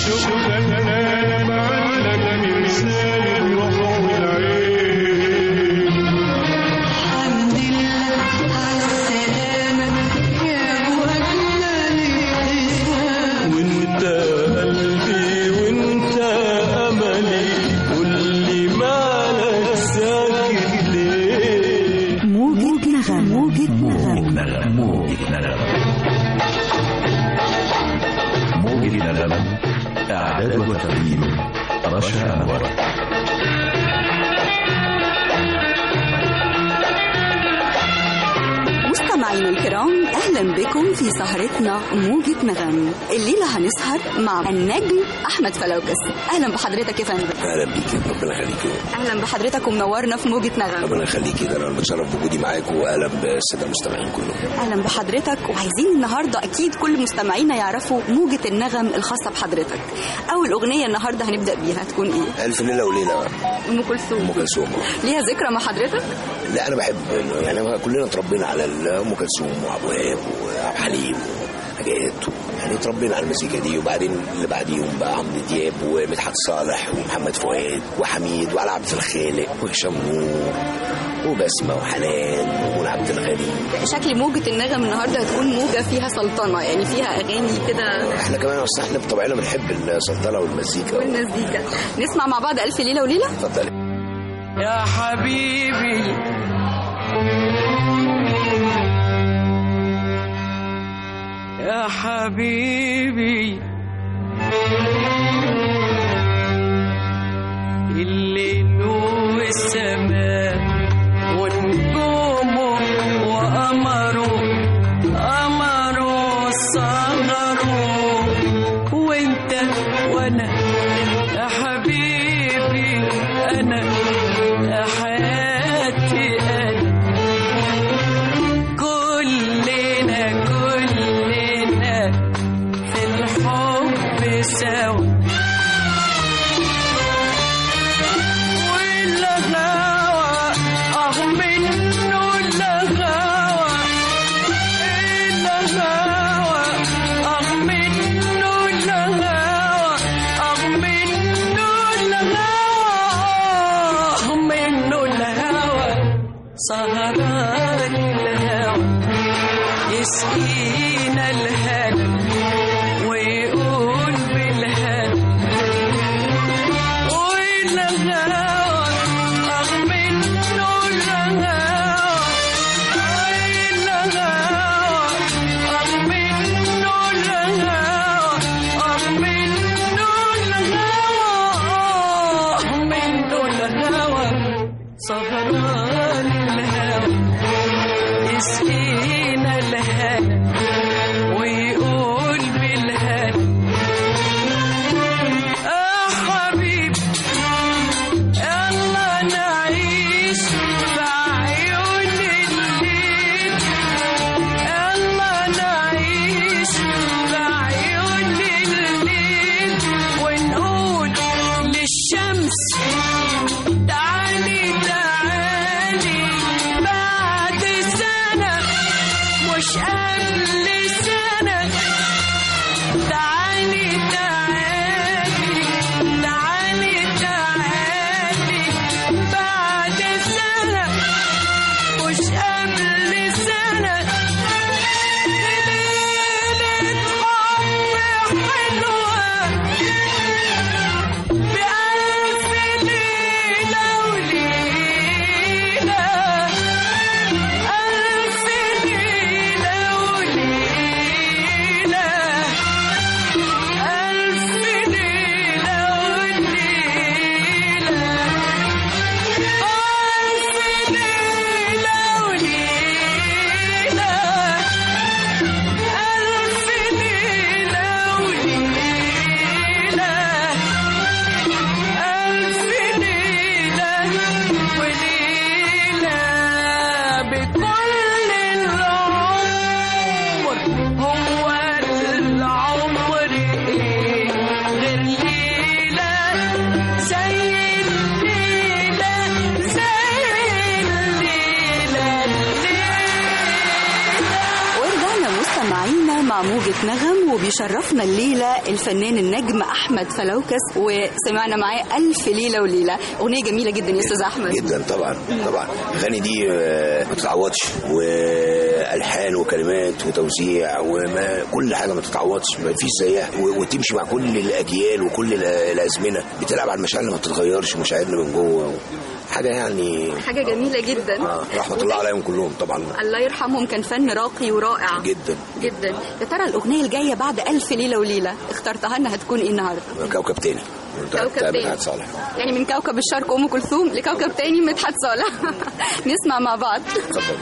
شكرا انا بعلك مرسال الروح والعين الحمد لله على السلامة يا أبو أجمل ابتسام وانت قلبي وانت املي قولي مالك ساكت ليه موجة نغم موجة نغم نغم موجة نغم موجة نغم إعداد وتقديم رشا أنور مستمعينا الكرام اهلا بكم في سهرتنا موجة نغم الليله هنسهر مع النجم احمد فلوكس اهلا بحضرتك يا فندم اهلا بيكي ربنا يخليكي اهلا بحضرتك ومنورنا في موجة نغم ربنا يخليكي ده انا متشرف بوجودي معاكم واهلا بالساده المستمعين كلهم اهلا بحضرتك وعايزين النهارده اكيد كل مستمعينا يعرفوا موجة النغم الخاصه بحضرتك اول اغنيه النهارده هنبدا بيها تكون ايه الف ليله وليله بقى. ام كلثوم ام كلثوم ليها ذكرى مع حضرتك لا انا بحب يعني كلنا اتربينا على ام كلثوم وابو وهاب وعبد الحليم وحاجات يعني اتربينا على المزيكا دي وبعدين اللي بعديهم بقى عمرو دياب ومدحت صالح ومحمد فؤاد وحميد وعلي عبد الخالق وهشام نور وبسمه وحنان ومنى عبد الغني شكل موجة النغم النهارده هتكون موجة فيها سلطنة يعني فيها أغاني كده احنا كمان اصل احنا بطبعنا بنحب السلطنه والمزيكا والمزيكا نسمع مع بعض ألف ليلة وليلة اتفضلي يا حبيبي يا حبيبي الليل والسماء ونجومه وقمره قمره صغره وانت وانا يا حبيبي انا يا حياتي انا كلنا كلنا في الحب سوا والغاوى اه منه الغاوى الغاوى اه منه الغاوى اه منه الغاوى اه منه الهوى سهران الهوى يسقينا الهنا ويقول بالهنا والهوى أغ منه الهوى الهوى أغ منه الهوى أغ منه الهوى أغ منه الهوى سهران الهوى يسقينا الهنا ويقول بالهنا يا حبيبي يلا نعيش في عيون الليل يلا نعيش في عيون الليل ونقول للشمس تعالي تعالي بعد سنة مش قبل سنة تعالي تعالي تعالي تعالي بعد سنة مش قبل سنة ليلة حب حلوة بألف ليلة وليلة ألف ليلة وليلة ألف ليلة وليلة ألف ليلة وليلة ألف ليلة وليلة ألف ليلة وليلة بكل العمر هو العمر إيه غير ليلة زي الليلة زي الليلة الليلة ورجعنا مستمعينا لسه مع موجة نغم وبيشرفنا الليلة الفنان النجم أحمد فلوكس وسمعنا معاه ألف ليلة وليلة أغنية جميلة جدا يا أستاذ أحمد جدا طبعا طبعا الاغاني دي آه، ما تتعوضش والحان وكلمات وتوزيع وما كل حاجه ما تتعوضش ما فيش زيها و- وتمشي مع كل الاجيال وكل ال- الازمنه بتلعب على المشاعر اللي ما بتتغيرش مشاعرنا من جوه حاجه يعني حاجة جميلة جدا آه، رحمه الله عليهم كلهم طبعا الله يرحمهم كان فن راقي ورائع جدا جدا يا ترى الأغنية الجاية بعد ألف ليلة وليلة اخترتها لنا هتكون إيه النهاردة كوكب تاني كوكب بتاع تاني. مدحت صالح يعني من كوكب الشرق أم كلثوم لكوكب تاني مدحت صالح نسمع مع بعض اتفضل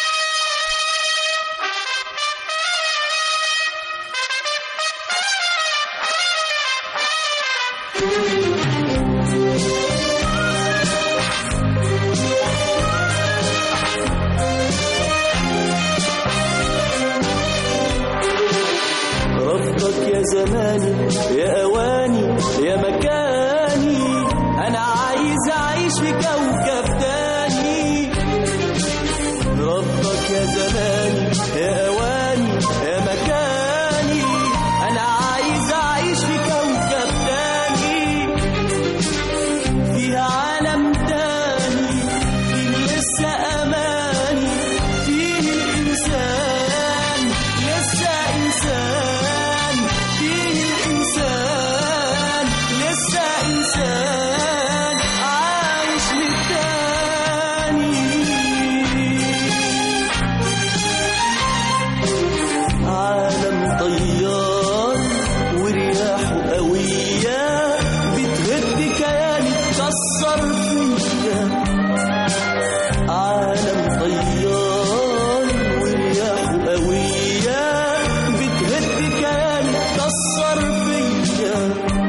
رفضك يا زماني يا اواني يا مكاني انا عايز اعيش في كوكب تاني رفضك يا زماني يا اواني يا مكاني انا عايز اعيش في كوكب تاني فيها عالم تاني فيه لسه اماني فيه الانسان لسه انسان فيه الانسان لسه انسان عايش للتاني عالم طيار ورياحه قوية بتهد كياني تكسر فيا عالم طيار ورياحه قوية بتهد كياني تكسر فيا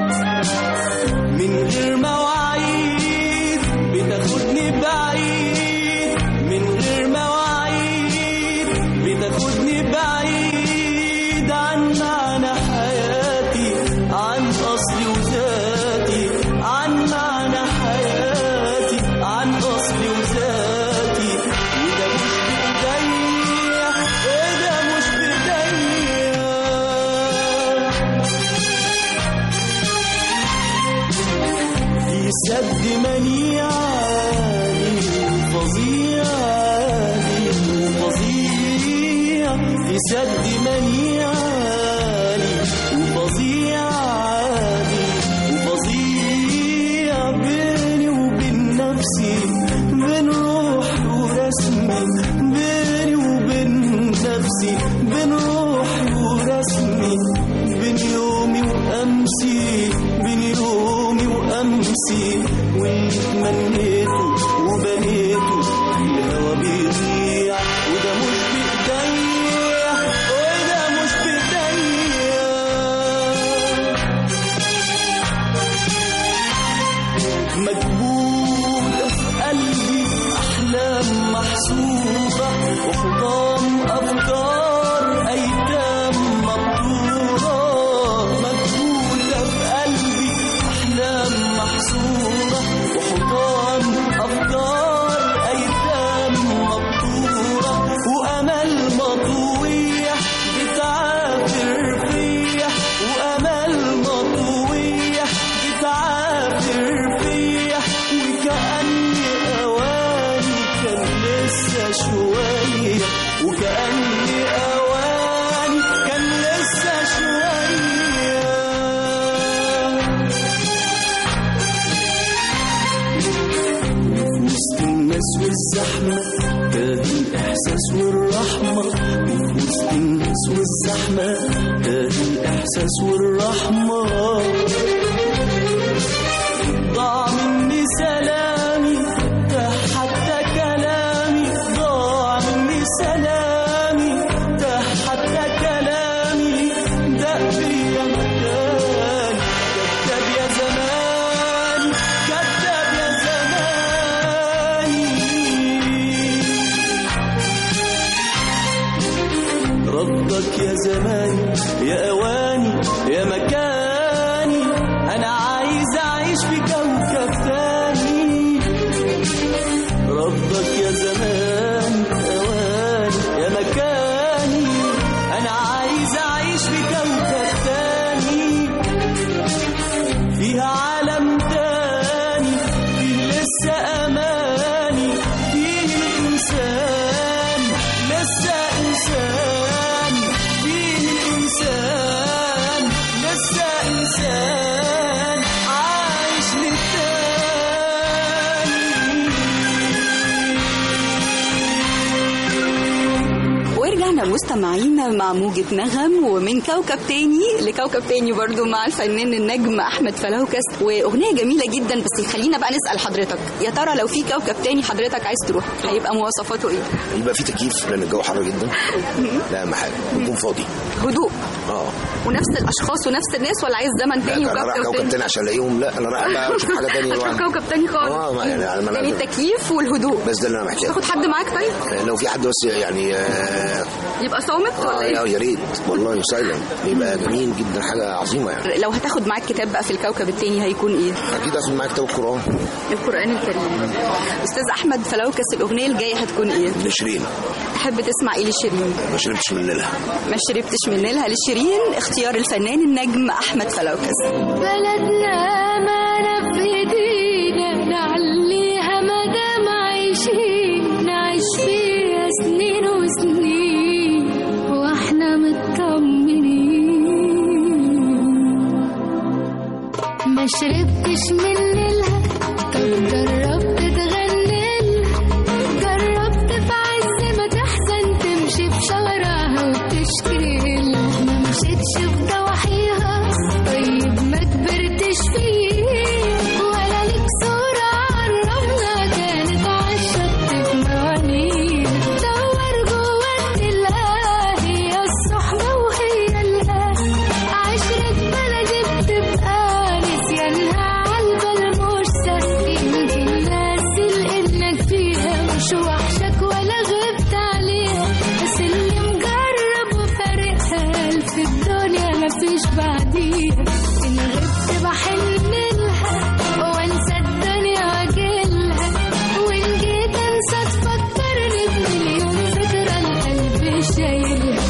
من غير مواعيد بتاخدني بعيد من غير مواعيد بتاخدني بعيد عن معنى حياتي عن أصلي وذاتي عن معنى حياتي عن أصلي وذاتي وده مش بإيديا وده مش بإيديا في سد منيعاني وفظيعاني وفظيع في سد منيعاني وفظيعاني وفظيع بيني وبين نفسي بين روحي ورسمي بيني وبين نفسي بين روحي ورسمي بين يومي وأمسي بين يومي وأمسي واللي تمنيته وبنيته في الهوا بيضيع وده مش بإيديا وده مش بإيديا مكبوتة في قلبي أحلام محسوبة وحطام أفكار أيتام مبتورة مكبوتة في قلبي أحلام محسوبة وحطام أفكار أيتام مبتورة وأمل مطوية بتعافر فيا وأمل مطوية بتعافر فيا وكأني أواني كان لسه شوية وكأني أواني كان لسه شوية وسط الناس والزحمة كاد الإحساس والرحمة في وسط الناس والزحمة كاد الإحساس والرحمة ضاع مني سلامي تاه حتى كلامي ضاع مني سلامي تاه حتى كلامي دق بيا مكان كذاب يا زمان كذاب يا زماني رفضك يا زماني يا اواني يا مكاني انا عايز اعيش في كوكب تاني رفضك يا زماني يا اواني يا مكاني انا عايز مستمعينا مع موجة نغم ومن كوكب تاني لكوكب تاني برضو مع الفنان النجم أحمد فلوكس وأغنية جميلة جدا بس خلينا بقى نسأل حضرتك يا ترى لو في كوكب تاني حضرتك عايز تروح هيبقى مواصفاته إيه؟ يبقى في تكييف لان الجو حر جدا لا اهم حاجه يكون فاضي هدوء اه ونفس الأشخاص ونفس الناس ولا عايز زمن تاني انا رايح وكوكب كوكب تاني؟ تاني عشان الاقيهم لا انا رايح بقى اشوف حاجه تانية هتروح لوحدي. كوكب تاني خالص اه ما يعني على ما يعني أنا- التكييف والهدوء بس ده اللي انا محتاجه تاخد حد معاك طيب؟ لو في حد بس يعني اه يبقى صامت ولا آه، إيه؟ يا ريت والله سايلنت بيبقى جميل جدا حاجه عظيمه يعني لو هتاخد معاك كتاب بقى في الكوكب التاني هيكون ايه؟ اكيد اخد معاك كتاب القران القرآن الكريم أستاذ أحمد فلوكس الأغنية الجاية هتكون إيه؟ لشيرين تحب تسمع إيه لشيرين؟ ما شربتش من لها ما شربتش من نيلها لشيرين اختيار الفنان النجم أحمد فلوكس بلدنا أمانة في إيدينا نعليها مدام عايشين نعيش فيها سنين وسنين وإحنا مطمنين ما شربتش من نيلها طب جربت تغني جربت في عز ما تحزن تمشي بشوارعها وتشكي لها ما مشيتش في ضواحيها طيب ما كبرتش فيه ولا ليك صورة عرفنا كانت عالشط في موانيها دور جوا تلاقيها هي الصحبة وهي الأهل عشرة بلدي بتبقى نسيانها عالبال مش سهل يمكن ناسي انك فيها مش وحشك ولا غبت عليها بس اللي مجرب وفارقها في الدنيا مفيش بعديها ان غبت بحن لها وانسى الدنيا واجيلها وان جيت انسى تفكرني بمليون فكرة القلب شايلها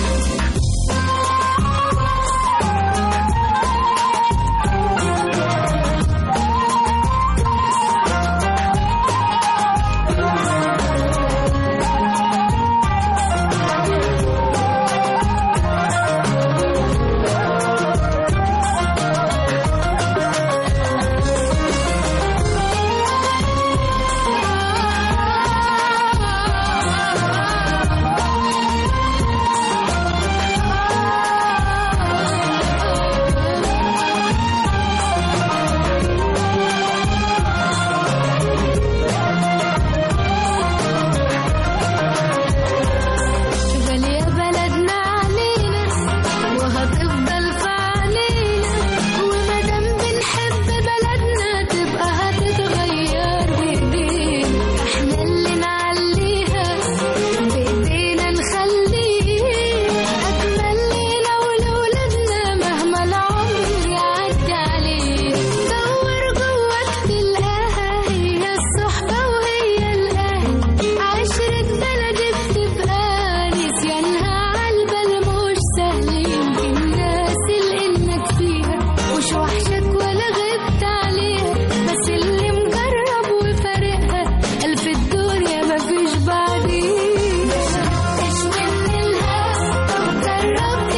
غالية بلدنا علينا وهتفضل في علينا ومادام بنحب بلدنا تبقى هتتغير بإيدينا احنا اللي نعليها بإيدينا نخليها أجمل لينا ولولادنا مهما العمر يعدي عليه دور جواك تلقاها هي الصحبة وهي الأهل عشرة بلدي بتبقى نسيانها عالبال مش سهل يمكن ناسي انك فيها مش وحشك ولا غبت عليها بس اللي مجرب وفارقها ألف الدنيا مفيش بعدين مش منلها طب جربت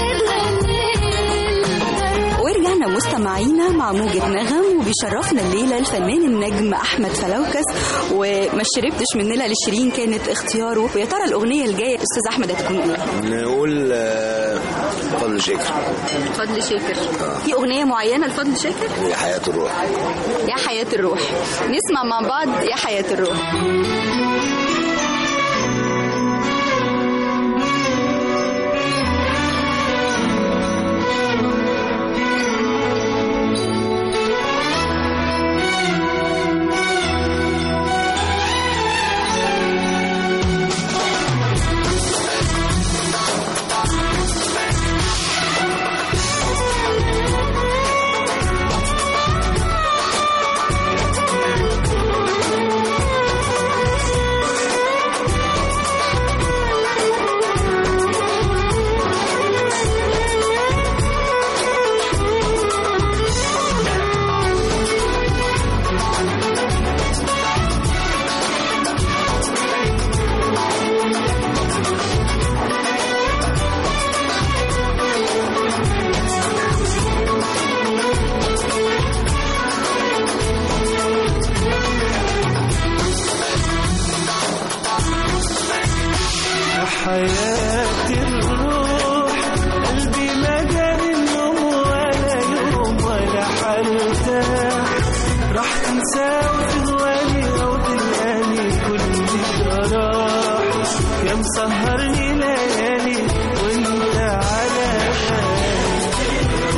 تغني ورجعنا مستمعينا مع موجة نغم وبيشرفنا الليلة الفنان النجم أحمد فلوكس وما شربتش من نيلها لشيرين كانت اختياره ويا ترى الأغنية الجاية أستاذ أحمد هتكون إيه؟ نقول آه، فضل شكر فضل شاكر في أغنية معينة لفضل شاكر؟ هي حياه الروح يا حياة الروح نسمع مع بعض يا حياة الروح Thank مسهرني ليالي وانت على بالي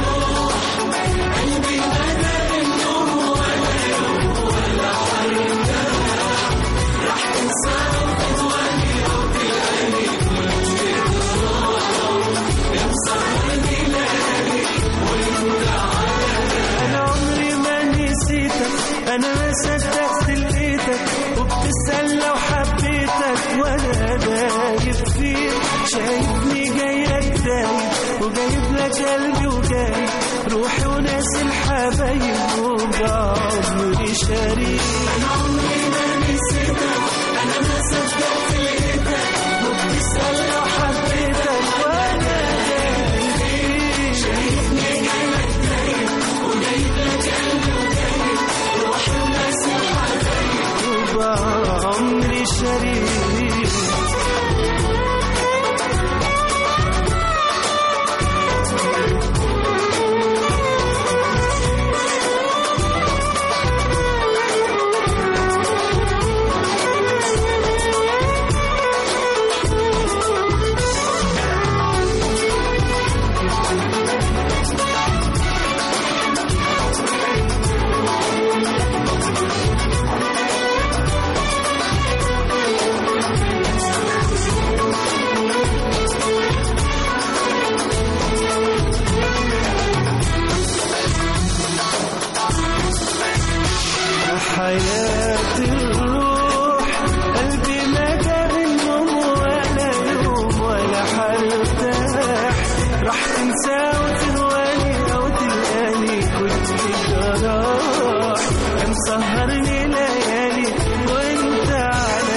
انا عمري ما نسيتك انا ما صدقت لقيتك وبتسأل لو حبيتك وانا دايب فيك شايفني جاي لك دايب وجايب لك قلبي وجاي روحي وناس الحبايب وبعمري شريك انا عمري ما نسيتك انا ما صدقت لقيتك وبتسأل لو حبيتك وانا دايب فيك شايفني جاي لك دايب وجايب لك قلبي وجاي روحي وناس الحبايب وبعمري شريك حياة الروح قلبي ما جاب النوم ولا يوم ولا حرتاح راح تنسى وتهواني او تلقاني كنت جراح يا مسهرني ليالي وانت على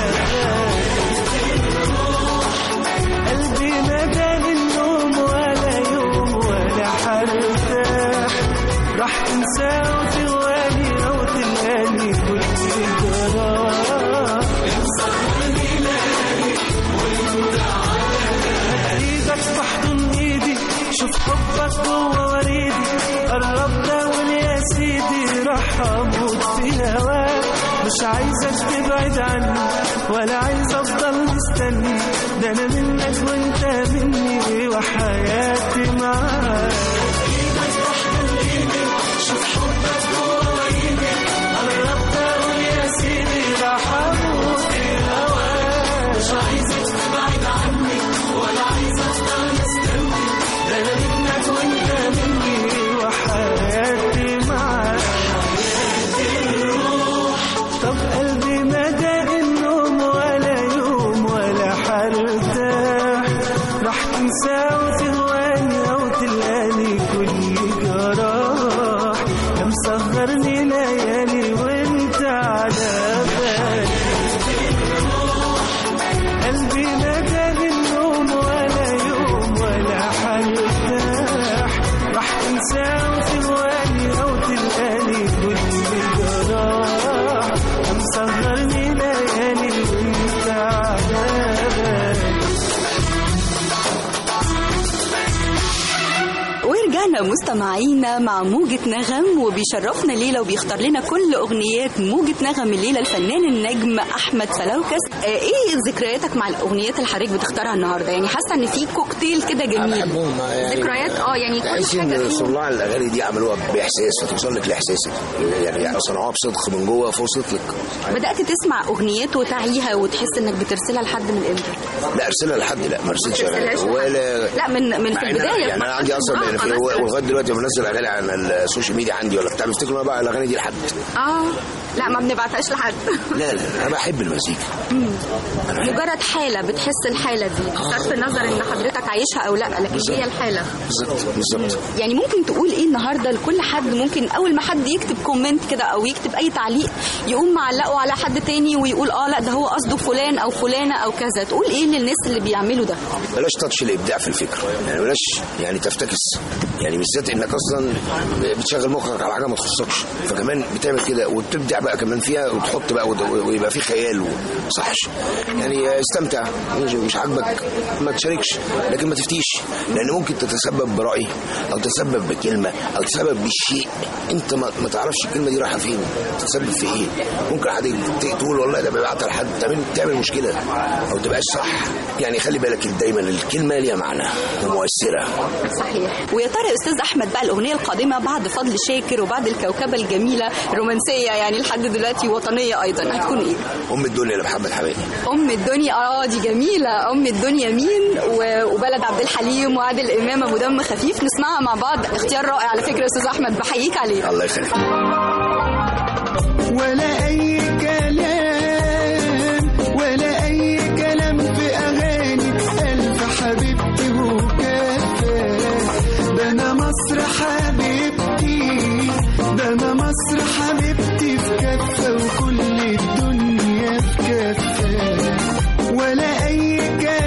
بالي قلبي ما جاب النوم ولا يوم ولا حرتاح راح تنسى وتهواني او تلقاني كنت جراح ايدك تحضن ايدي شوف حبك جوه وريدي قرب داول يا سيدي راح اموت في هواك مش عايزك تبعد عني ولا عايز افضل مستني ده انا منك وانت مني وحياتي معاك ايدك تحضن ايدي شوف حبك جوه وريدي قرب داول يا سيدي راح اموت في هواك مش عايزك تبعد عني ولا عايز افضل مستني ده انا منك وانت مني وحياتي معاك طب قلبي ما داق النوم ولا يوم ولا حرتاح راح تنسى وتهواني او تلقاني كل جراح يا مسهرني ليالي وانت على بالي قلبي ما جاب النوم ولا يوم ولا حرتاح راح تنسى وتهواني او تلقاني كل جراح يا مسهرني ليالي وانت على بالي ورجعنا مستمعينا مع موجة نغم وبيشرفنا ليلة وبيختار لنا كل أغنيات موجة نغم الليلة الفنان النجم أحمد فلوكس آه، إيه ذكرياتك مع الأغنيات اللي حضرتك بتختارها النهاردة يعني حاسة إن في كوكتيل كده أنا جميل بحبهم يعني ذكريات اه يعني تحس كل حاجة ان فيهم صناع الاغاني دي عملوها باحساس فتوصل لك لاحساسك يعني يعني صنعوها بصدق من جوه فوصلت لك بدأت تسمع أغنيات وتعيها وتحس إنك بترسلها لحد من إمتى؟ لا ارسلها لحد لا ما ارسلش اغاني ترسلهاش لحد. ولا لا من من مع في إن أنا- البداية يعني انا عندي اصلا يعني في ولغايه دلوقتي لما بنزل اغاني على السوشيال ميديا عندي ولا بتاع بيفتكروا إن انا بقى الاغاني دي لحد اه لا ما بنبعتهاش لحد لا لا انا بحب المزيكا انا بحب مجرد حالة بتحس الحالة دي بصرف النظر ان حضرتك عايشها او لا لكن هي الحالة بالظبط بالظبط يعني ممكن تقول ايه النهارده لكل حد ممكن اول ما حد يكتب كومنت كده او يكتب اي تعليق يقوم معلقه على حد تاني ويقول اه لا ده هو قصده فلان او فلانه او كذا تقول ايه للناس اللي بيعملوا ده بلاش تاتش الابداع في الفكره يعني بلاش يعني تفتكس يعني بالذات انك اصلا بتشغل مخك على حاجه ما تخصكش فكمان بتعمل كده وتبدع بقى كمان فيها وتحط بقى وت- ويبقى في خيال وصحش يعني استمتع مش- مش عاجبك ما تشاركش لكن ما تفتيش لان ممكن تتسبب براي او تتسبب بكلمه او تتسبب بشيء انت ما, ما تعرفش الكلمه دي رايحه فين تتسبب في ايه ممكن حد ت- تقول والله ده بيبعتها لحد تعمل تعمل مشكله او تبقاش صح يعني خلي بالك دايما الكلمه ليها معنى ومؤثره صحيح ويا ترى يا استاذ احمد بقى الاغنيه القادمه بعد فضل شاكر وبعد الكوكبه الجميله رومانسيه يعني لحد دلوقتي وطنيه ايضا هتكون ايه ام الدنيا لمحمد حماقي ام الدنيا اه دي جميله ام الدنيا مين و- وبلد عبد الحليم وعادل امام ابو دم خفيف نسمعها مع بعض اختيار رائع على فكره يا استاذ احمد بحييك عليه الله يخليك ولا أي كلام ولا أي كلام في أغاني ألف حبيبتي وكفى ده أنا مصر حبيبتي ده أنا مصر حبيبتي في كفة وكل الدنيا في كفة ولا أي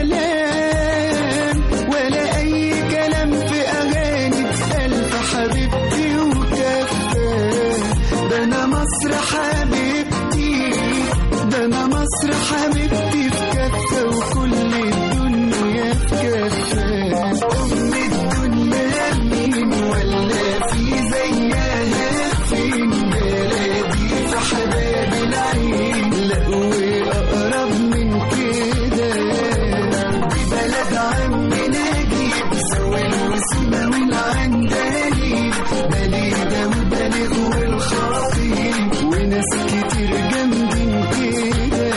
كلام ولا أي كلام في أغاني ألف حبيبتي وكفى ده أنا مصر حبيبتي ده أنا مصر حبيبتي في كفة وكل الدنيا في كفة أم الدنيا مين ولا في زيها فين بلدي في حباب العين لا وأقرب من كده دي بلد عم نجيب سوى الوسمة والعندليب بليدة وبلغ والخطيب وناس كتير جنبين كده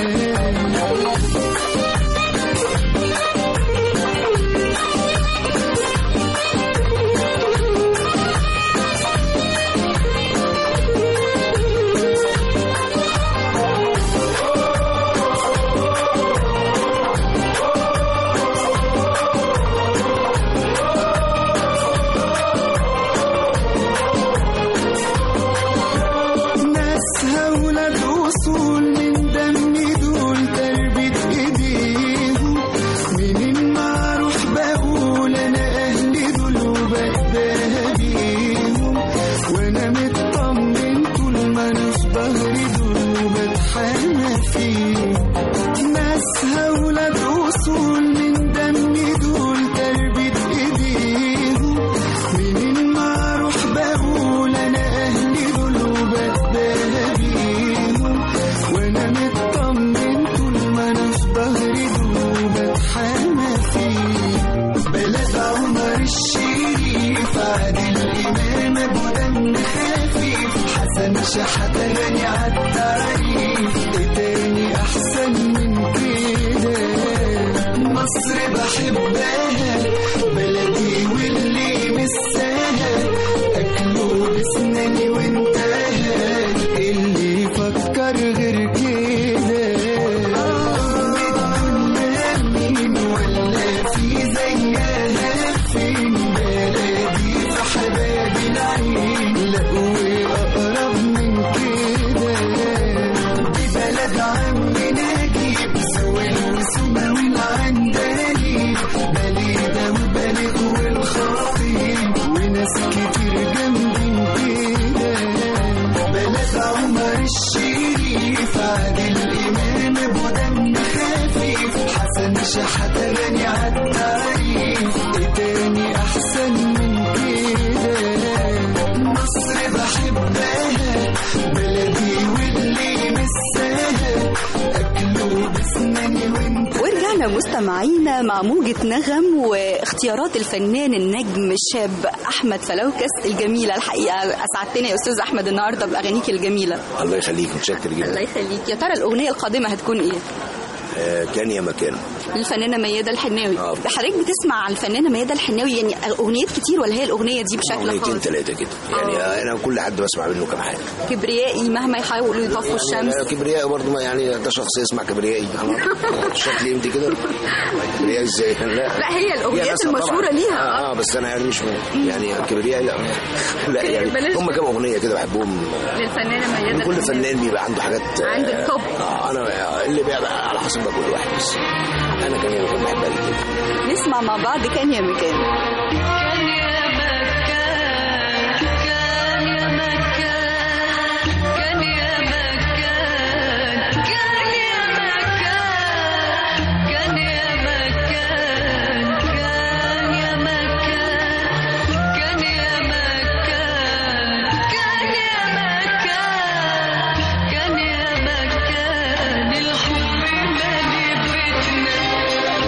ناسها ولاد وصول من دم دول تربة ايديهم منين ما اروح بقول انا اهلي دول وبتباهى بيهم وانا مطمن طول ما انا في ظهري دول وبتحامى فيهم ناسها ولاد وصول من دم دول تربة ايديهم منين ما اروح بقول انا اهلي دول وبتباهى بيهم وانا مطمن طول ما انا في ظهري دول وبتحامى فيهم بلد عمر الشريف عادل امام ابو دم خفيف حسن شحاته غني عالتعريف ايه تاني احسن من كده مصر بحبها بلدي واللي مساها اكله بسناني وانتهى اللي يفكر غير كده أم الدنيا مين ولا في زيها فين بلدي في حباب العين لا واقرب من كده دي بلد عم نجيب سوى الوسمة والعندليب بليدة وبلغ والخطيب وناس كتير جنبين كده بلد عمر الشريف عادل إمام أبو دم خفيف حسن شحاتة غني عالتعريف إيه تاني أحسن من كده مصر بحبها بلدي واللي مساها أكله بسناني وانت ورجعنا مستمعينا مع موجة نغم واختيارات الفنان النجم الشاب أحمد فلوكس الجميلة الحقيقة أسعدتنا يا أستاذ أحمد النهاردة بأغانيك الجميلة الله يخليك متشكر الله جدا يخليك يا ترى الأغنية القادمة هتكون إيه؟ آه، كان يا مكان الفنانة ميادة الحناوي آه. حضرتك بتسمع عن الفنانة ميادة الحناوي يعني أغنيات كتير ولا هي الأغنية دي بشكل اغنيتين خاص؟ ثلاثه كده يعني آه، انا كل حد بسمع منه كام حاجه كبريائي مهما يحاولوا يطفوا الشمس آه، كبريائي برضه ما يعني ده شخص يسمع كبريائي أنا شكلي انت كده كبريائي ازاي لا لا هي الأغنيات ناسها طبعاً. المشهورة ليها اه, آه بس انا يعني مش م- يعني كبريائي لا لا يعني بلاش هم كام اغنيه كده بحبهم للفنانة ميادة كل الحناوي. فنان بيبقى عنده حاجات آه، عنده التوب. اه انا اللي بيبقى على حسب بقى كل واحد بس انا كان يعني كنت بحبها جدا نسمع مع بعض كان يا مكان كان يا مكان كان يا مكان كان يا مكان كان يا مكان كان يا مكان كان يا مكان كان يا مكان كان يا مكان كان يا مكان الحب مالي بيتنا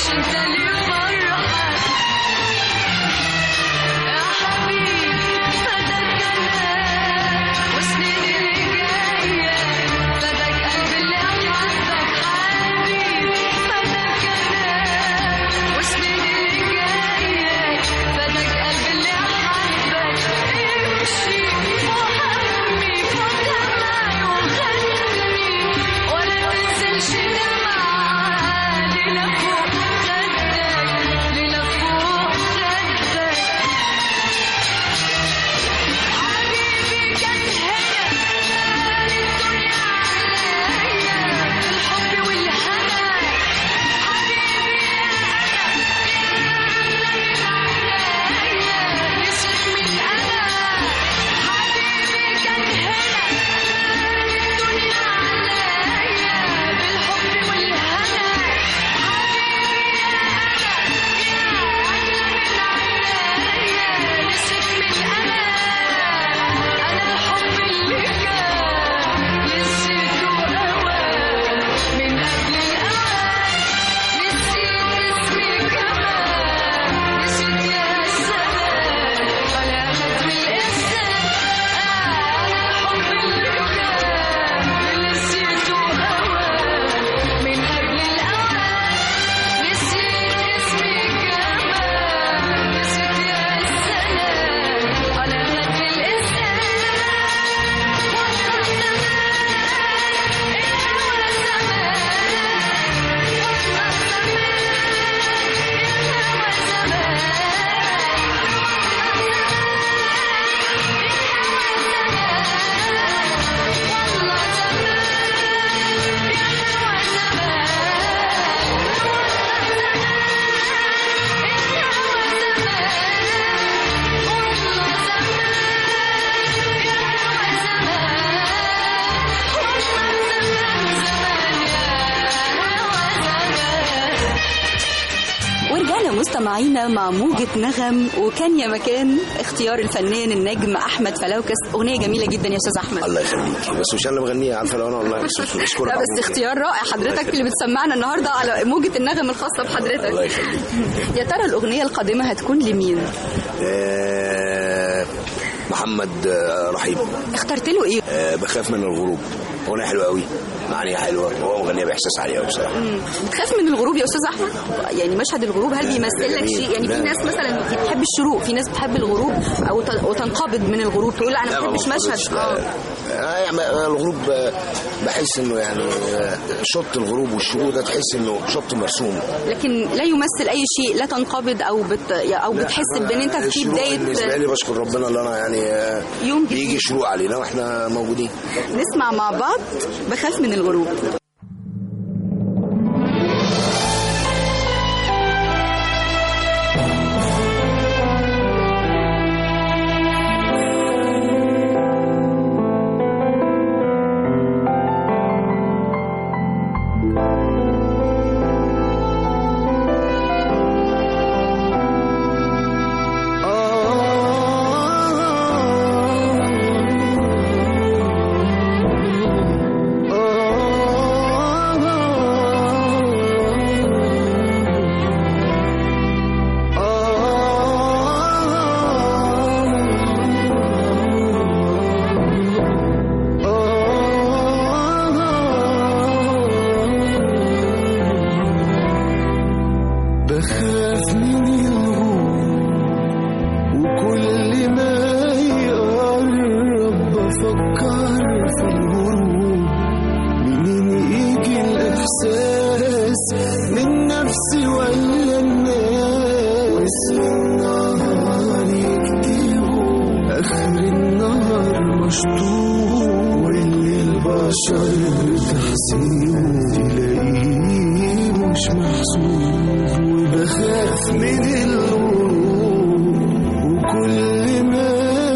انت اللي فرحك يا حبيبي فداك انا وسنين اللي جايه فداك قلبي اللي حبك حبيبي فداك انا وسنين اللي جايه فداك قلبي اللي حبك امشي فوق همي فوق دمعي وغني ولا تنزلش دمعة ليلة فوق خدك ليلة فوق خدك حبيبي كان هنا مال الدنيا عليا بالحب والهنا حبيبي أنا نسيت من أنا حبيبي كان هنا مال الدنيا عليا بالحب والهنا حبيبي أنا نسيت من أنا أنا الحب اللي كان نسيته أوان من قبل الأوان نسيت اسمي كمان نسيت يا سلام على خدم الإنسان أنا الحب اللي كان نسيته أوان من قبل الأوان نسيت اسمي كمان نسيت يا سلام على خدم الإنسان والله زمان الهوى زمان ورجعنا مستمعينا مع موجة نغم وكان يا مكان اختيار الفنان النجم أحمد فلوكس أغنية جميلة جدا يا أستاذ أحمد الله يخليك بس مش انا اللي بغنيها عارفه لو انا والله بس بشكرك لا على بس الموضوع. اختيار رائع حضرتك اللي بتسمعنا النهارده على موجة النغم الخاصة الله بحضرتك يخليك يا ترى الأغنية القادمة هتكون لمين؟ آه، محمد آه، رحيم اخترت له إيه؟ آه، بخاف من الغروب اغنيه حلوه قوي معانيها حلوه وهو مغنيه باحساس عالي قوي بصراحه بتخاف من الغروب يا استاذ احمد يعني مشهد الغروب هل بيمثل لك جميل. شيء يعني في لا. ناس مثلا بتحب الشروق في ناس بتحب الغروب او ت- وتنقبض من الغروب تقول لا انا لا، ما ما بحبش بفضلش. مشهد لا، اه لا. آه، يعني الغروب آه، بحس انه يعني آه، شط الغروب والشروق ده تحس انه شط مرسوم لكن لا يمثل اي شيء لا تنقبض او بت او لا، بتحس أنا بان انت في الشروق بالنسبه بدايه لي بشكر ربنا اللي انا يعني آه، يوم جديد. بيجي شروق علينا واحنا موجودين نسمع مع بعض بخاف من الغروب بخاف من الغروب وكل ما يقرب بفكر في الغروب منين يجي الإحساس من نفسي ولا الناس والنهار يكتبوا آخر النهار مشطوب واللي البشر تحسيبه تلاقيه مش محسوب وبخاف من الغروب وكل ما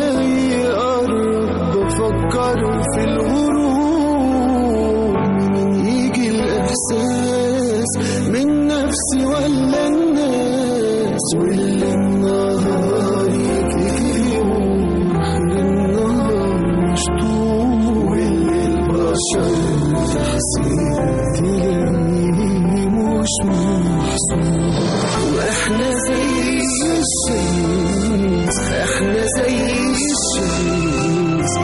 يقرب بفكر في الغروب من يجي الإحساس من نفسي ولا الناس واللي النهار يكتبوا آخر النهار مشطوب واللي البشر تحسين تلاقيه مش محسوب واحنا زي الشمس احنا زي الشمس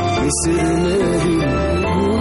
مسرنا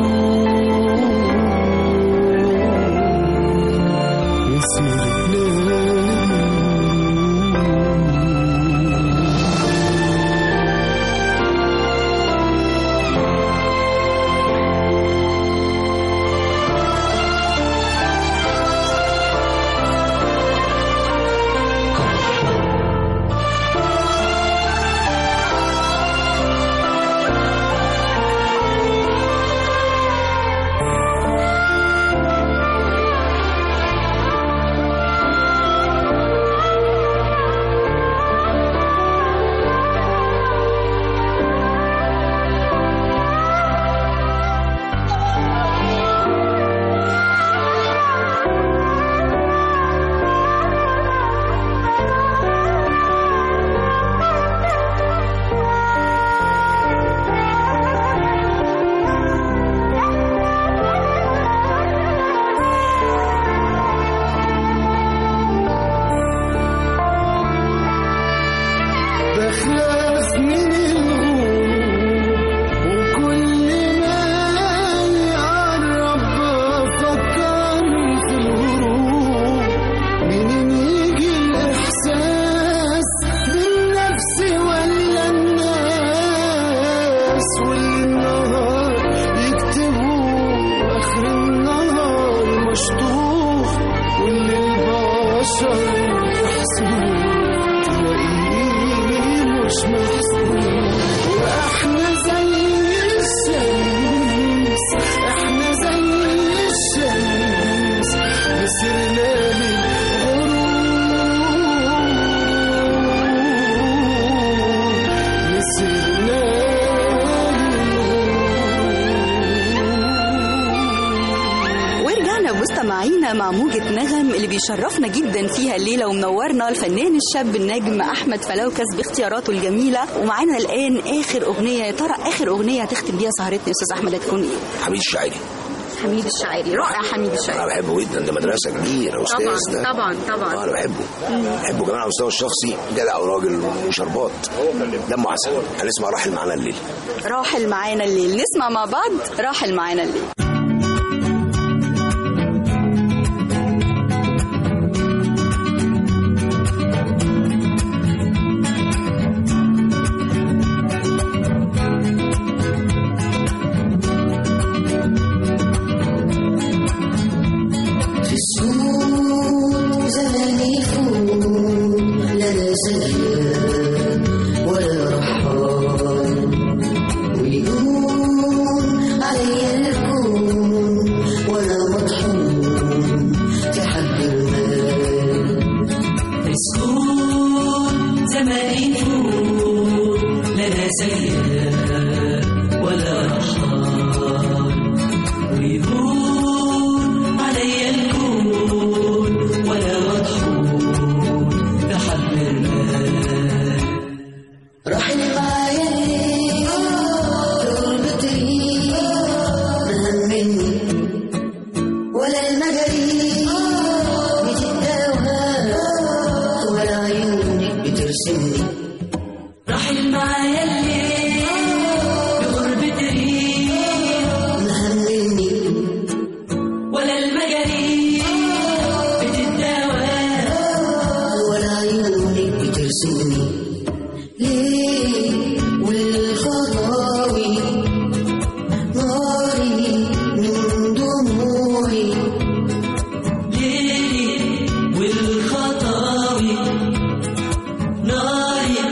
بخاف من الغروب وكل ما يقرب بفكر في الغروب منين يجي الإحساس بالنفس ولا الناس والنهار يكتبوا آخر النهار مشطوب واللي البشر يحسبوه تلاقيه مش محسوب واحنا زي الشمس احنا زي الشمس مسرنا للغروب مسرنا ورجعنا مستمعينا مع موجة نغم اللي بيشرفنا جدا فيها الليلة ومنورنا الفنان الشاب النجم أحمد فلوكس باختياراته الجميلة ومعانا الآن آخر أغنية يا ترى آخر أغنية هتختم بيها سهرتنا يا أستاذ أحمد هتكون إيه؟ حميد الشاعري حميد الشاعري رائع حميد انا الشاعري بحبه جدا ده مدرسه كبيره استاذ ده طبعا آه، طبعا انا بحبه بحبه كمان على المستوى الشخصي جدع وراجل وشربات دمه عسل هنسمع راحل معانا الليل راحل معانا الليل نسمع مع بعض راحل معانا الليل في السوق زماني يفوت لا سجل ولا رحال ويدوم علي الكون وانا مطحون في حب المال مسكون زمان يفوت لنا سيئة ولا رحال ويهون علي الكون ولا مطحون بحب المال رحل معايا ليه غربتي مهمني ولا المجاري بتداوى ولا عيونك بترسمني رحل معايا الليل بغربة ريح مهمني ولا المجاري بتداوى ولا عيونك بترسمني ليه والخطاوي ناري من دموعي ليلي والخطاوي ناري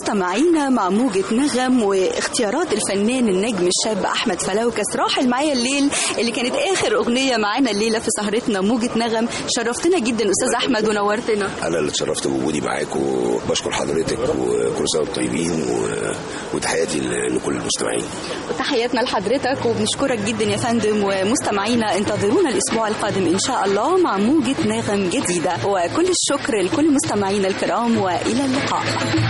مستمعينا مع موجة نغم واختيارات الفنان النجم الشاب أحمد فلوكس راحل معايا الليل اللي كانت آخر أغنية معانا الليلة في سهرتنا موجة نغم شرفتنا جدا أستاذ أحمد ونورتنا انا اللي اتشرفت بوجودي معاك وبشكر حضرتك وكل سنه وانتم طيبين و- وتحياتي ل- لكل المستمعين وتحياتنا لحضرتك وبنشكرك جدا يا فندم ومستمعينا انتظرونا الأسبوع القادم إن شاء الله مع موجة نغم جديدة وكل الشكر لكل مستمعينا الكرام وإلى اللقاء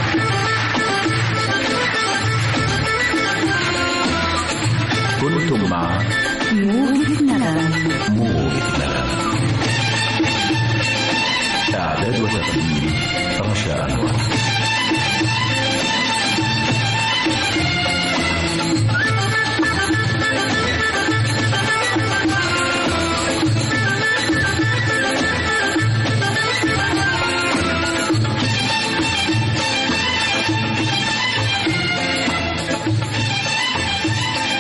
كنتم مع موجة نغم موجة نغم إعداد وتقديم رشا أنور